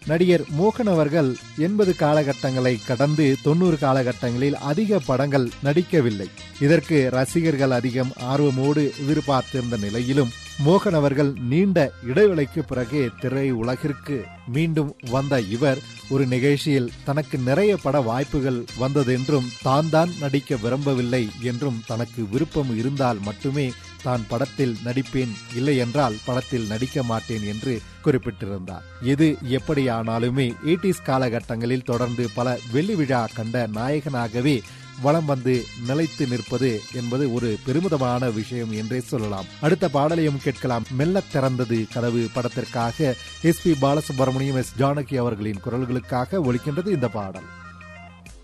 நடிகர் மோகன் அவர்கள் எண்பது காலகட்டங்களை கடந்து தொண்ணூறு காலகட்டங்களில் அதிக படங்கள் நடிக்கவில்லை இதற்கு ரசிகர்கள் அதிகம் ஆர்வமோடு எதிர்பார்த்திருந்த நிலையிலும் மோகன் அவர்கள் நீண்ட இடைவெளிக்கு பிறகு திரை உலகிற்கு மீண்டும் வந்த இவர் ஒரு நிகழ்ச்சியில் தனக்கு நிறைய பட வாய்ப்புகள் வந்ததென்றும் தான் தான் நடிக்க விரும்பவில்லை என்றும் தனக்கு விருப்பம் இருந்தால் மட்டுமே தான் படத்தில் நடிப்பேன் இல்லை என்றால் படத்தில் நடிக்க மாட்டேன் என்று குறிப்பிட்டிருந்தார் எது எப்படியானாலுமே எயிட்டிஸ் காலகட்டங்களில் தொடர்ந்து பல வெள்ளி விழா கண்ட நாயகனாகவே வளம் வந்து நிலைத்து நிற்பது என்பது ஒரு பெருமிதமான விஷயம் என்றே சொல்லலாம் அடுத்த பாடலையும் கேட்கலாம் மெல்ல திறந்தது கதவு படத்திற்காக S P Balasubrahmanyam S Janaki அவர்களின் குரல்களுக்காக ஒலிக்கின்றது இந்த பாடல்